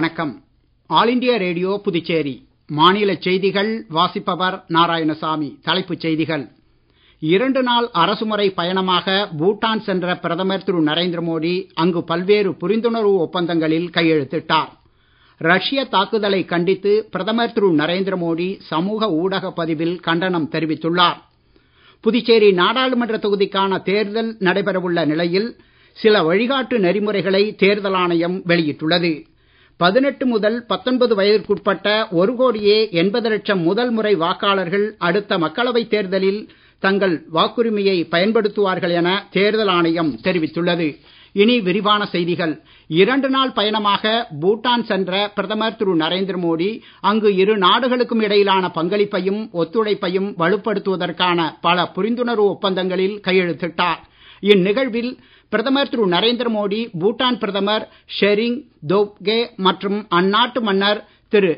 வணக்கம் all India radio Puducherry மாநில செய்திகள் வாசிப்பவர் நாராயணசாமி தலைப்புச் செய்திகள் இரண்டு நாள் அரசுமுறை பயணமாக பூட்டான் சென்ற பிரதமர் திரு நரேந்திர மோடி அங்கு பல்வேறு புரிந்துணர்வு ஒப்பந்தங்களில் கையெழுத்திட்டார் ரஷ்ய தாக்குதலை கண்டித்து பிரதமர் திரு நரேந்திர மோடி சமூக ஊடக பதிவில் கண்டனம் தெரிவித்துள்ளார் புதுச்சேரி நாடாளுமன்ற தொகுதிக்கான தேர்தல் நடைபெறவுள்ள நிலையில் சில வழிகாட்டு நெறிமுறைகளை தேர்தல் ஆணையம் வெளியிட்டுள்ளது பதினெட்டு முதல் பத்தொன்பது வயதிற்குட்பட்ட ஒரு கோடியே எண்பது லட்சம் முதல் முறை வாக்காளர்கள் அடுத்த மக்களவைத் தேர்தலில் தங்கள் வாக்குரிமையை பயன்படுத்துவார்கள் என தேர்தல் ஆணையம் தெரிவித்துள்ளது இனி விரிவான செய்திகள் இரண்டு நாள் பயணமாக பூட்டான் சென்ற பிரதமர் திரு நரேந்திர மோடி அங்கு இரு நாடுகளுக்கும் இடையிலான பங்களிப்பையும் ஒத்துழைப்பையும் வலுப்படுத்துவதற்கான பல புரிந்துணர்வு ஒப்பந்தங்களில் கையெழுத்திட்டார் இந்நிகழ்வில் பிரதமர் திரு நரேந்திர மோடி பூட்டான் பிரதமர் ஷெரிங் தோப்கே மற்றும் அந்நாட்டு மன்னர் திரு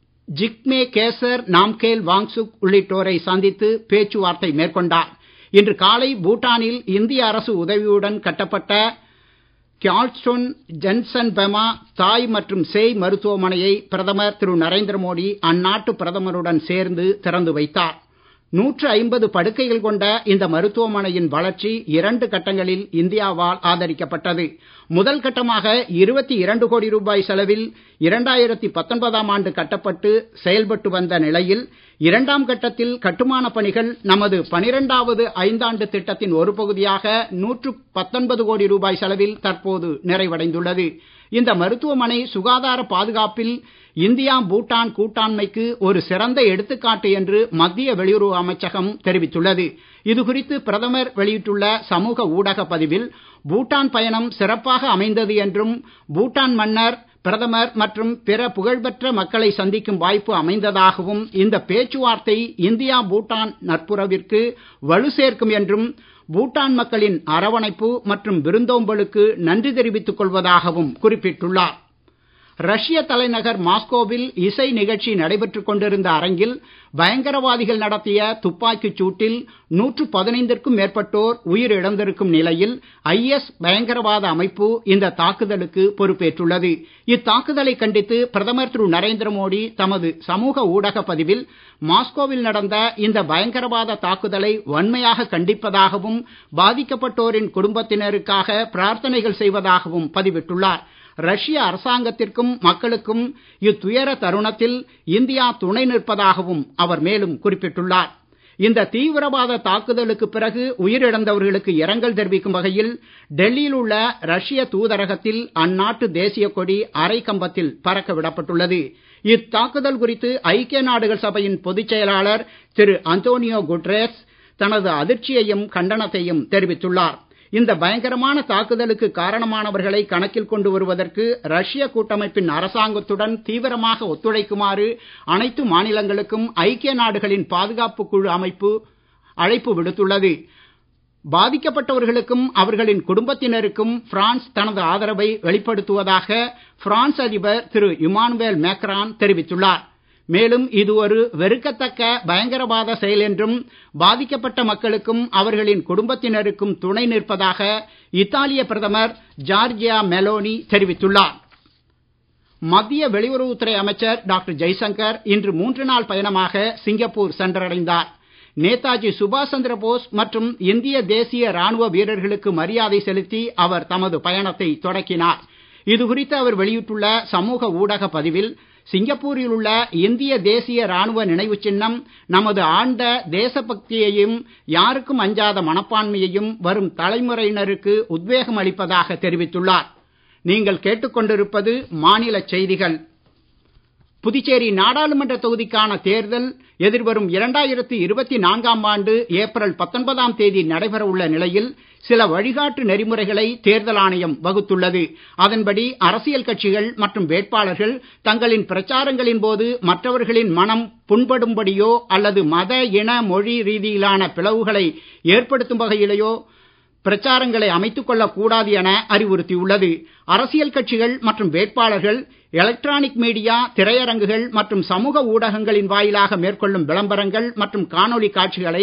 ஜிக்மே கேசர் நாம்கேல் வாங்சுக் உள்ளிட்டோரை சந்தித்து பேச்சுவார்த்தை மேற்கொண்டார் இன்று காலை பூட்டானில் இந்திய அரசு உதவியுடன் கட்டப்பட்ட கியால்ஸ்டோன் ஜென்சன் பெமா தாய் மற்றும் சேய் மருத்துவமனையை பிரதமர் திரு நரேந்திர மோடி அந்நாட்டு பிரதமருடன் சேர்ந்து திறந்து வைத்தார் நூற்று ஐம்பது படுக்கைகள் கொண்ட இந்த மருத்துவமனையின் வளர்ச்சி இரண்டு கட்டங்களில் இந்தியாவால் ஆதரிக்கப்பட்டது முதல் கட்டமாக இருபத்தி இரண்டு கோடி ரூபாய் செலவில் இரண்டாயிரத்தி பத்தொன்பதாம் ஆண்டு கட்டப்பட்டு செயல்பட்டு வந்த நிலையில் இரண்டாம் கட்டத்தில் கட்டுமான பணிகள் நமது பனிரெண்டாவது ஐந்தாண்டு திட்டத்தின் ஒரு பகுதியாக நூற்று பத்தொன்பது கோடி ரூபாய் செலவில் தற்போது நிறைவடைந்துள்ளது இந்த மருத்துவமனை சுகாதார பாதுகாப்பில் இந்தியா பூட்டான் கூட்டாண்மைக்கு ஒரு சிறந்த எடுத்துக்காட்டு என்று மத்திய வெளியுறவு அமைச்சகம் தெரிவித்துள்ளது இது குறித்து பிரதமர் வெளியிட்டுள்ள சமூக ஊடக பதிவில் பூட்டான் பயணம் சிறப்பாக அமைந்தது என்றும் பூட்டான் மன்னர் பிரதமர் மற்றும் பிற புகழ்பெற்ற மக்களை சந்திக்கும் வாய்ப்பு அமைந்ததாகவும் இந்த பேச்சுவார்த்தை இந்தியா பூட்டான் நட்புறவிற்கு வலு சேர்க்கும் என்றும் பூட்டான் மக்களின் அரவணைப்பு மற்றும் விருந்தோம்பலுக்கு நன்றி தெரிவித்துக் கொள்வதாகவும் குறிப்பிட்டுள்ளார் ரஷ்ய தலைநகர் மாஸ்கோவில் இசை நிகழ்ச்சி நடைபெற்றுக் கொண்டிருந்த அரங்கில் பயங்கரவாதிகள் நடத்திய துப்பாக்கிச் சூட்டில் நூற்று பதினைந்திற்கும் மேற்பட்டோர் உயிரிழந்திருக்கும் நிலையில் ஐஎஸ் பயங்கரவாத அமைப்பு இந்த தாக்குதலுக்கு பொறுப்பேற்றுள்ளது இத்தாக்குதலை கண்டித்து பிரதமர் திரு நரேந்திர மோடி தமது சமூக ஊடக பதிவில் மாஸ்கோவில் நடந்த இந்த பயங்கரவாத தாக்குதலை வன்மையாக கண்டிப்பதாகவும் பாதிக்கப்பட்டோரின் குடும்பத்தினருக்காக பிரார்த்தனைகள் செய்வதாகவும் பதிவிட்டுள்ளார் ரஷ்ய அரசாங்கத்திற்கும் மக்களுக்கும் இத்துயர தருணத்தில் இந்தியா துணை நிற்பதாகவும் அவர் மேலும் குறிப்பிட்டுள்ளார் இந்த தீவிரவாத தாக்குதலுக்கு பிறகு உயிரிழந்தவர்களுக்கு இரங்கல் தெரிவிக்கும் வகையில் டெல்லியில் உள்ள ரஷ்ய தூதரகத்தில் அந்நாட்டு தேசிய கொடி அரை கம்பத்தில் பறக்க விடப்பட்டுள்ளது இத்தாக்குதல் குறித்து ஐக்கிய நாடுகள் சபையின் பொதுச் செயலாளர் திரு அந்தோனியோ குட்ரேஸ் தனது அதிர்ச்சியையும் கண்டனத்தையும் தெரிவித்துள்ளார் இந்த பயங்கரமான தாக்குதலுக்கு காரணமானவர்களை கணக்கில் கொண்டு வருவதற்கு ரஷ்ய கூட்டமைப்பின் அரசாங்கத்துடன் தீவிரமாக ஒத்துழைக்குமாறு அனைத்து மாநிலங்களுக்கும் ஐக்கிய நாடுகளின் பாதுகாப்பு குழு அமைப்பு அழைப்பு விடுத்துள்ளது பாதிக்கப்பட்டவர்களுக்கும் அவர்களின் குடும்பத்தினருக்கும் பிரான்ஸ் தனது ஆதரவை வெளிப்படுத்துவதாக பிரான்ஸ் அதிபர் திரு இமானுவேல் மேக்ரான் தெரிவித்துள்ளார் மேலும் இது ஒரு வெறுக்கத்தக்க பயங்கரவாத செயல் என்றும் பாதிக்கப்பட்ட மக்களுக்கும் அவர்களின் குடும்பத்தினருக்கும் துணை நிற்பதாக இத்தாலிய பிரதமர் ஜார்ஜியா மெலோனி தெரிவித்துள்ளார் மத்திய வெளியுறவுத்துறை அமைச்சர் டாக்டர் ஜெய்சங்கர் இன்று மூன்று நாள் பயணமாக சிங்கப்பூர் சென்றடைந்தார் நேதாஜி சுபாஷ் சந்திர போஸ் மற்றும் இந்திய தேசிய ராணுவ வீரர்களுக்கு மரியாதை செலுத்தி அவர் தமது பயணத்தை தொடக்கினார் இது குறித்து அவர் வெளியிட்டுள்ள சமூக ஊடக பதிவில் சிங்கப்பூரில் உள்ள இந்திய தேசிய ராணுவ நினைவு சின்னம் நமது ஆழ்ந்த தேசபக்தியையும் யாருக்கும் அஞ்சாத மனப்பான்மையையும் வரும் தலைமுறையினருக்கு உத்வேகம் அளிப்பதாக தெரிவித்துள்ளார் நீங்கள் கேட்டுக்கொண்டிருப்பது மாநில செய்திகள் புதுச்சேரி நாடாளுமன்ற தொகுதிக்கான தேர்தல் எதிர்வரும் இரண்டாயிரத்தி இருபத்தி நான்காம் ஆண்டு ஏப்ரல் பத்தொன்பதாம் தேதி நடைபெற உள்ள நிலையில் சில வழிகாட்டு நெறிமுறைகளை தேர்தல் ஆணையம் வகுத்துள்ளது அதன்படி அரசியல் கட்சிகள் மற்றும் வேட்பாளர்கள் தங்களின் பிரச்சாரங்களின் போது மற்றவர்களின் மனம் புண்படும்படியோ அல்லது மத இன மொழி ரீதியிலான பிளவுகளை ஏற்படுத்தும் வகையிலேயோ பிரச்சாரங்களை அமைத்துக் கொள்ளக் கூடாது என அறிவுறுத்தியுள்ளது அரசியல் கட்சிகள் மற்றும் வேட்பாளர்கள் எலக்ட்ரானிக் மீடியா திரையரங்குகள் மற்றும் சமூக ஊடகங்களின் வாயிலாக மேற்கொள்ளும் விளம்பரங்கள் மற்றும் காணொளி காட்சிகளை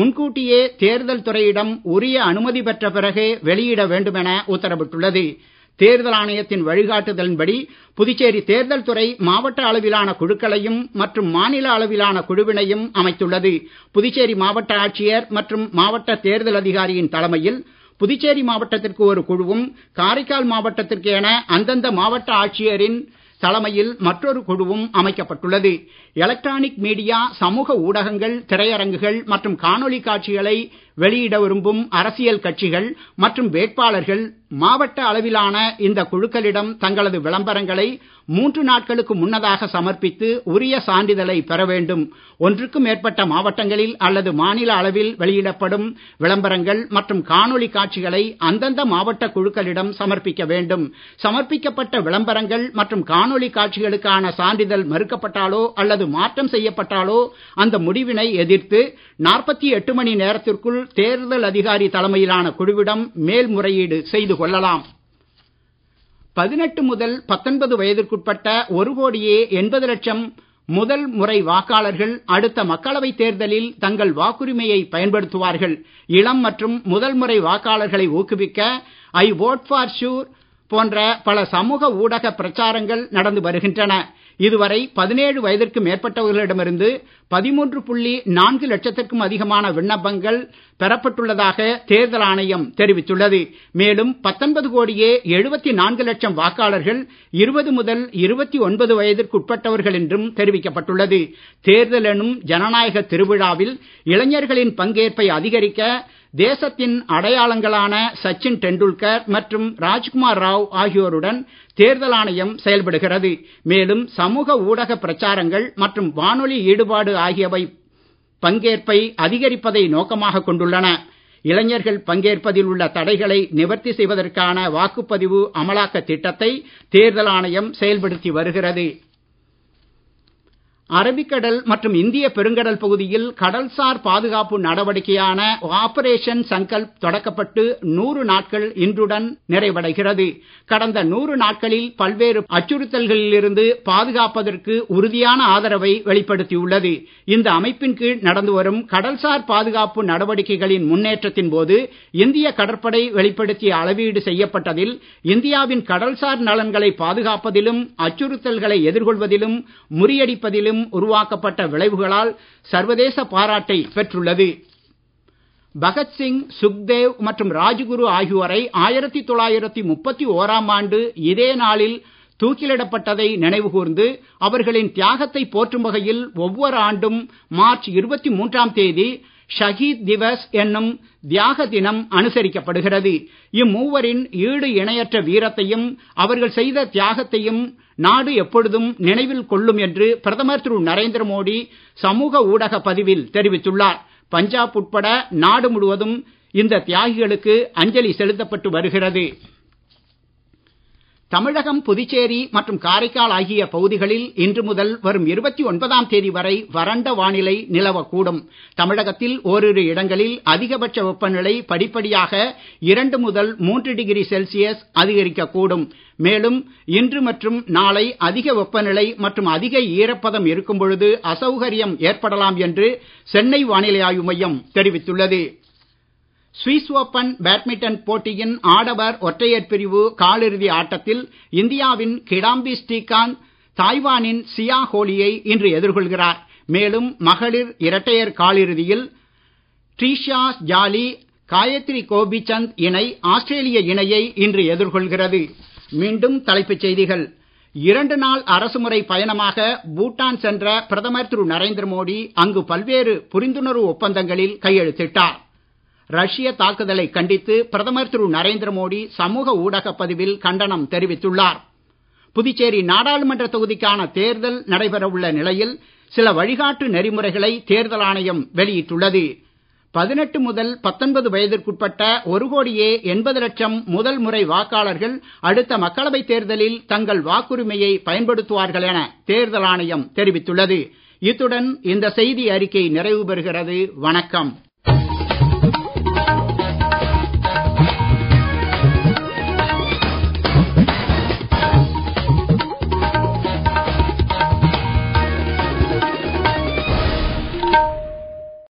முன்கூட்டியே தேர்தல் துறையிடம் உரிய அனுமதி பெற்ற பிறகே வெளியிட வேண்டும் என உத்தரவிட்டுள்ளது தேர்தல் ஆணையத்தின் வழிகாட்டுதலின்படி புதுச்சேரி தேர்தல் துறை மாவட்ட அளவிலான குழுக்களையும் மற்றும் மாநில அளவிலான குழுவினையும் அமைத்துள்ளது புதுச்சேரி மாவட்ட ஆட்சியர் மற்றும் மாவட்ட தேர்தல் அதிகாரியின் தலைமையில் புதுச்சேரி மாவட்டத்திற்கு ஒரு குழுவும் காரைக்கால் மாவட்டத்திற்கு என அந்தந்த மாவட்ட ஆட்சியரின் தலைமையில் மற்றொரு குழுவும் அமைக்கப்பட்டுள்ளது எலக்ட்ரானிக் மீடியா சமூக ஊடகங்கள் திரையரங்குகள் மற்றும் காணொளி காட்சிகளை வெளியிட விரும்பும் அரசியல் கட்சிகள் மற்றும் வேட்பாளர்கள் மாவட்ட அளவிலான இந்த குழுக்களிடம் தங்களது விளம்பரங்களை மூன்று நாட்களுக்கு முன்னதாக சமர்ப்பித்து உரிய சான்றிதழை பெற வேண்டும் ஒன்றுக்கும் மேற்பட்ட மாவட்டங்களில் அல்லது மாநில அளவில் வெளியிடப்படும் விளம்பரங்கள் மற்றும் காணொளி காட்சிகளை அந்தந்த மாவட்ட குழுக்களிடம் சமர்ப்பிக்க வேண்டும் சமர்ப்பிக்கப்பட்ட விளம்பரங்கள் மற்றும் காணொளி காட்சிகளுக்கான சான்றிதழ் மறுக்கப்பட்டாலோ அல்லது மாற்றம் செய்யப்பட்டாலோ அந்த முடிவினை எதிர்த்து 48 மணி நேரத்திற்குள் தேர்தல் அதிகாரி தலைமையிலான குழுவிடம் மேல்முறையீடு செய்து கொள்ளலாம் பதினெட்டு முதல் பத்தொன்பது வயதிற்குட்பட்ட ஒரு கோடியே எண்பது லட்சம் முதல் முறை வாக்காளர்கள் அடுத்த மக்களவைத் தேர்தலில் தங்கள் வாக்குரிமையை பயன்படுத்துவார்கள் இளம் மற்றும் முதல் முறை வாக்காளர்களை ஊக்குவிக்க ஐ வோட் ஃபார் ஷூர் போன்ற பல சமூக ஊடக பிரச்சாரங்கள் நடந்து வருகின்றன இதுவரை பதினேழு வயதிற்கு மேற்பட்டவர்களிடமிருந்து பதிமூன்று புள்ளி நான்கு லட்சத்திற்கும் அதிகமான விண்ணப்பங்கள் பெறப்பட்டுள்ளதாக தேர்தல் ஆணையம் தெரிவித்துள்ளது மேலும் பத்தொன்பது கோடியே எழுபத்தி நான்கு லட்சம் வாக்காளர்கள் இருபது முதல் இருபத்தி ஒன்பது வயதிற்கு உட்பட்டவர்கள் என்றும் தெரிவிக்கப்பட்டுள்ளது தேர்தல் எனும் ஜனநாயக திருவிழாவில் இளைஞர்களின் பங்கேற்பை அதிகரிக்க தேசத்தின் அடையாளங்களான சச்சின் டெண்டுல்கர் மற்றும் ராஜ்குமார் ராவ் ஆகியோருடன் தேர்தல் ஆணையம் செயல்படுகிறது மேலும் சமூக ஊடக பிரச்சாரங்கள் மற்றும் வானொலி ஈடுபாடு ஆகியவை பங்கேற்பை அதிகரிப்பதை நோக்கமாக கொண்டுள்ளன இளைஞர்கள் பங்கேற்பதில் உள்ள தடைகளை நிவர்த்தி செய்வதற்கான வாக்குப்பதிவு அமலாக்க திட்டத்தை தேர்தல் ஆணையம் செயல்படுத்தி வருகிறது அரபிக்கடல் மற்றும் இந்திய பெருங்கடல் பகுதியில் கடல்சார் பாதுகாப்பு நடவடிக்கையான ஆபரேஷன் சங்கல்ப் தொடக்கப்பட்டு நூறு நாட்கள் இன்றுடன் நிறைவடைகிறது கடந்த நூறு நாட்களில் பல்வேறு அச்சுறுத்தல்களில் இருந்து பாதுகாப்பதற்கு உறுதியான ஆதரவை வெளிப்படுத்தியுள்ளது இந்த அமைப்பின் கீழ் நடந்து வரும் கடல்சார் பாதுகாப்பு நடவடிக்கைகளின் முன்னேற்றத்தின் போது இந்திய கடற்படை வெளிப்படுத்திய அளவீடு செய்யப்பட்டதில் இந்தியாவின் கடல்சார் நலன்களை பாதுகாப்பதிலும் அச்சுறுத்தல்களை எதிர்கொள்வதிலும் முறியடிப்பதிலும் உருவாக்கப்பட்ட விளைவுகளால் சர்வதேச பாராட்டை பெற்றுள்ளது பகத்சிங் சுக்தேவ் மற்றும் ராஜ்குரு ஆகியோரை ஆயிரத்தி தொள்ளாயிரத்தி முப்பத்தி ஓராம் ஆண்டு இதே நாளில் தூக்கிலிடப்பட்டதை நினைவுகூர்ந்து அவர்களின் தியாகத்தை போற்றும் வகையில் ஒவ்வொரு ஆண்டும் மார்ச் இருபத்தி மூன்றாம் தேதி ஷஹீத் திவஸ் என்னும் தியாக தினம் அனுசரிக்கப்படுகிறது இம்மூவரின் ஈடு இணையற்ற வீரத்தையும் அவர்கள் செய்த தியாகத்தையும் நாடு எப்பொழுதும் நினைவில் கொள்ளும் என்று பிரதமர் திரு நரேந்திர மோடி சமூக ஊடக பதிவில் தெரிவித்துள்ளார் பஞ்சாப் உட்பட நாடு முழுவதும் இந்த தியாகிகளுக்கு அஞ்சலி செலுத்தப்பட்டு வருகிறது தமிழகம் புதுச்சேரி மற்றும் காரைக்கால் ஆகிய பகுதிகளில் இன்று முதல் வரும் இருபத்தி ஒன்பதாம் தேதி வரை வறண்ட வானிலை நிலவக்கூடும் தமிழகத்தில் ஓரிரு இடங்களில் அதிகபட்ச வெப்பநிலை படிப்படியாக இரண்டு முதல் மூன்று டிகிரி செல்சியஸ் அதிகரிக்கக்கூடும் மேலும் இன்று மற்றும் நாளை அதிக வெப்பநிலை மற்றும் அதிக ஈரப்பதம் இருக்கும் பொழுது அசௌகரியம் ஏற்படலாம் என்று சென்னை வானிலை ஆய்வு மையம் தெரிவித்துள்ளது சுவிஸ் ஓபன் பேட்மிண்டன் போட்டியின் ஆடவர் ஒற்றையர் பிரிவு காலிறுதி ஆட்டத்தில் இந்தியாவின் கிடாம்பி ஸ்ரீகாந்த் தாய்வானின் சியா ஹோலியை இன்று எதிர்கொள்கிறார் மேலும் மகளிர் இரட்டையர் காலிறுதியில் ட்ரீஷா ஜாலி காயத்ரி கோபிச்சந்த் இணை ஆஸ்திரேலிய இணையை இன்று எதிர்கொள்கிறது மீண்டும் தலைப்புச் செய்திகள் இரண்டு நாள் அரசுமுறை பயணமாக பூட்டான் சென்ற பிரதமர் திரு நரேந்திர மோடி அங்கு பல்வேறு புரிந்துணர்வு ஒப்பந்தங்களில் கையெழுத்திட்டார் ரஷ்ய தாக்குதலை கண்டித்து பிரதமர் திரு நரேந்திர மோடி சமூக ஊடக பதிவில் கண்டனம் தெரிவித்துள்ளார் புதுச்சேரி நாடாளுமன்ற தொகுதிக்கான தேர்தல் நடைபெற உள்ள நிலையில் சில வழிகாட்டு நெறிமுறைகளை தேர்தல் ஆணையம் வெளியிட்டுள்ளது பதினெட்டு முதல் பத்தொன்பது வயதிற்குட்பட்ட ஒரு கோடியே எண்பது லட்சம் முதல் முறை வாக்காளர்கள் அடுத்த மக்களவைத் தேர்தலில் தங்கள் வாக்குரிமையை பயன்படுத்துவார்கள் என தேர்தல் ஆணையம் தெரிவித்துள்ளது இத்துடன் இந்த செய்தி அறிக்கை நிறைவு பெறுகிறது வணக்கம்